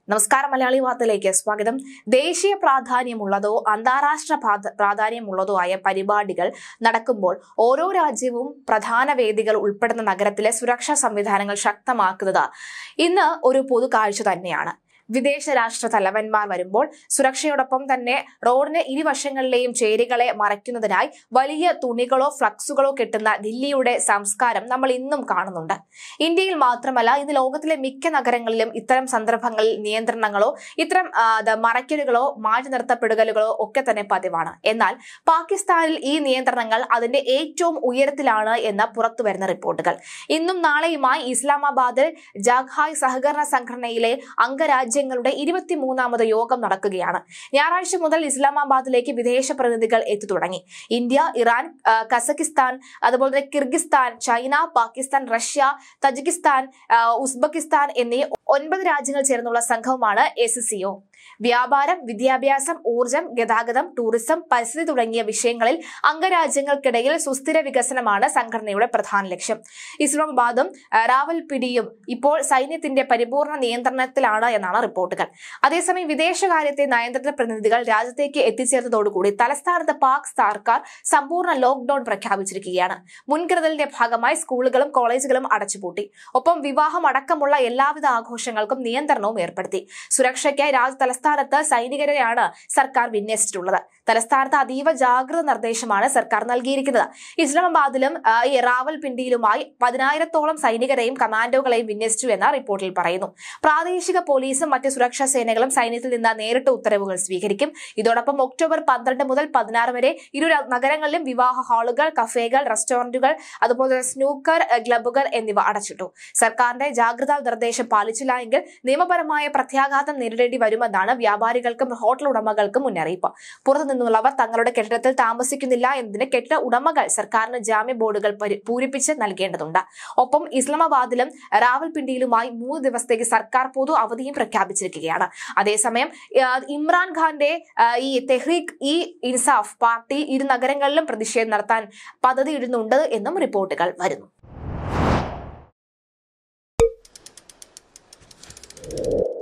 നമസ്കാരം മലയാളി വാർത്തയിലേക്ക് സ്വാഗതം ദേശീയ പ്രാധാന്യമുള്ളതോ അന്താരാഷ്ട്ര പ്രാധ- പ്രാധാന്യമുള്ളതോ ആയ പരിപാടികൾ നടക്കുമ്പോൾ ഓരോ രാജ്യവും പ്രധാന വേദികൾ ഉൾപ്പെടുന്ന നഗരത്തിലെ സുരക്ഷാ സംവിധാനങ്ങൾ ശക്തമാക്കുന്നത് ഇന്ന് ഒരു പൊതു കാഴ്ച തന്നെയാണ് വിദേശ രാഷ്ട്ര തലവന്മാർ വരുമ്പോൾ സുരക്ഷയോടൊപ്പം തന്നെ റോഡിന് ഇരുവശങ്ങളിലെയും ചേരികളെ മറയ്ക്കുന്നതിനായി വലിയ തുണികളോ ഫ്ലക്സുകളോ കെട്ടുന്ന ദില്ലിയുടെ സംസ്കാരം നമ്മൾ ഇന്നും കാണുന്നുണ്ട് ഇന്ത്യയിൽ മാത്രമല്ല ഇന്ന് ലോകത്തിലെ മിക്ക നഗരങ്ങളിലും ഇത്തരം സന്ദർഭങ്ങളിൽ നിയന്ത്രണങ്ങളോ ഇത്തരം ആ, ദ- മറയ്ക്കലുകളോ മാറ്റി നിർത്തപ്പെടുകലുകളോ ഒക്കെ തന്നെ പതിവാണ് എന്നാൽ പാകിസ്ഥാനിൽ ഈ നിയന്ത്രണങ്ങൾ അതിന്റെ ഏറ്റവും ഉയരത്തിലാണ് എന്ന് പുറത്തു വരുന്ന റിപ്പോർട്ടുകൾ ഇന്നും നാളെയുമായി ഇസ്ലാമാബാദിൽ ജാഖായ് സഹകരണ സംഘടനയിലെ അംഗരാജ്യങ്ങളുടെ ഇരുപത്തിമൂന്നാമത് യോഗം നടക്കുകയാണ് ഞായറാഴ്ച മുതൽ ഇസ്ലാമാബാദിലേക്ക് വിദേശ പ്രതിനിധികൾ എത്തി തുടങ്ങി ഇന്ത്യ ഇറാൻ ആ, കസക്കിസ്ഥാൻ അതുപോലെ തന്നെ Kyrgyzstan China Pakistan Russia Tajikistan ആ, ഉസ്ബെക്കിസ്ഥാൻ എന്നീ ഒൻപത് രാജ്യങ്ങൾ ചേർന്നുള്ള സംഘവുമാണ് എസ് സിഒ വ്യാപാരം വിദ്യാഭ്യാസം ഊർജം ഗതാഗതം ടൂറിസം പരിസ്ഥിതി തുടങ്ങിയ വിഷയങ്ങളിൽ അംഗരാജ്യങ്ങൾക്കിടയിൽ സുസ്ഥിര വികസനമാണ് സംഘടനയുടെ പ്രധാന ലക്ഷ്യം ഇസ്ലാമാബാദും ആ, റാവൽപിണ്ടിയും ഇപ്പോൾ സൈന്യത്തിന്റെ പരിപൂർണ നിയന്ത്രണത്തിലാണ് എന്നാണ് റിപ്പോർട്ടുകൾ അതേസമയം വിദേശകാര്യത്തെ നയതന്ത്ര പ്രതിനിധികൾ രാജ്യത്തേക്ക് എത്തിച്ചേർന്നതോടുകൂടി തലസ്ഥാനത്ത് പാക് സർക്കാർ സമ്പൂർണ്ണ ലോക്ഡൌൺ പ്രഖ്യാപിച്ചിരിക്കുകയാണ് മുൻകരുതലിന്റെ ഭാഗമായി സ്കൂളുകളും കോളേജുകളും അടച്ചുപൂട്ടി ഒപ്പം വിവാഹം അടക്കമുള്ള എല്ലാവിധ ആഘോഷങ്ങൾക്കും നിയന്ത്രണവും ഏർപ്പെടുത്തി സുരക്ഷയ്ക്കായി രാജ്യ തലസ്ഥാനത്ത് സൈനികരെയാണ് സർക്കാർ വിന്യസിച്ചിട്ടുള്ളത് തലസ്ഥാനത്ത് അതീവ ജാഗ്രത നിർദ്ദേശമാണ് സർക്കാർ നൽകിയിരിക്കുന്നത് ഇസ്ലാമാബാദിലും ആ, ഈ റാവൽപിണ്ടിയിലുമായി പതിനായിരത്തോളം സൈനികരെയും കമാൻഡോകളെയും വിന്യസിച്ചു എന്ന റിപ്പോർട്ടിൽ പറയുന്നു പ്രാദേശിക പോലീസും മറ്റ് സുരക്ഷാ സേനകളും സൈന്യത്തിൽ നിന്ന് നേരിട്ട് ഉത്തരവുകൾ സ്വീകരിക്കും ഇതോടൊപ്പം ഒക്ടോബർ പന്ത്രണ്ട് മുതൽ പതിനാറ് വരെ ഇരു ര- നഗരങ്ങളിലും വിവാഹ ഹാളുകൾ കഫേകൾ റെസ്റ്റോറന്റുകൾ അതുപോലെ തന്നെ സ്നൂക്കർ എഹ്, ക്ലബ്ബുകൾ എന്നിവ അടച്ചിട്ടു സർക്കാരിന്റെ ജാഗ്രതാ നിർദ്ദേശം പാലിച്ചില്ല എങ്കിൽ നിയമപരമായ പ്രത്യാഘാതം നേരിടേണ്ടി വരുമെന്നാണ് വ്യാപാരികൾക്കും ഹോട്ടൽ ഉടമകൾക്കും മുന്നറിയിപ്പ് പുറത്തു നിന്നുള്ളവർ തങ്ങളുടെ കെട്ടിടത്തിൽ താമസിക്കുന്നില്ല എന്നതിന് കെട്ടിട ഉടമകൾ സർക്കാരിന് ജാമ്യ ബോർഡുകൾ പരി- പൂരിപ്പിച്ച് നൽകേണ്ടതുണ്ട് ഒപ്പം ഇസ്ലാമാബാദിലും റാവൽപിണ്ടിയിലുമായി മൂന്ന് ദിവസത്തേക്ക് സർക്കാർ പൊതു അവധിയും പ്രഖ്യാപിച്ചിരിക്കുകയാണ് അതേസമയം ആ, ഇമ്രാൻഖാന്റെ ആ, ഈ തെഹ്രീഖ് ഇ ഇൻസാഫ് പാർട്ടി ഇരു നഗരങ്ങളിലും പ്രതിഷേധം നടത്താൻ പദ്ധതിയിടുന്നുണ്ട് എന്നും റിപ്പോർട്ടുകൾ വരുന്നു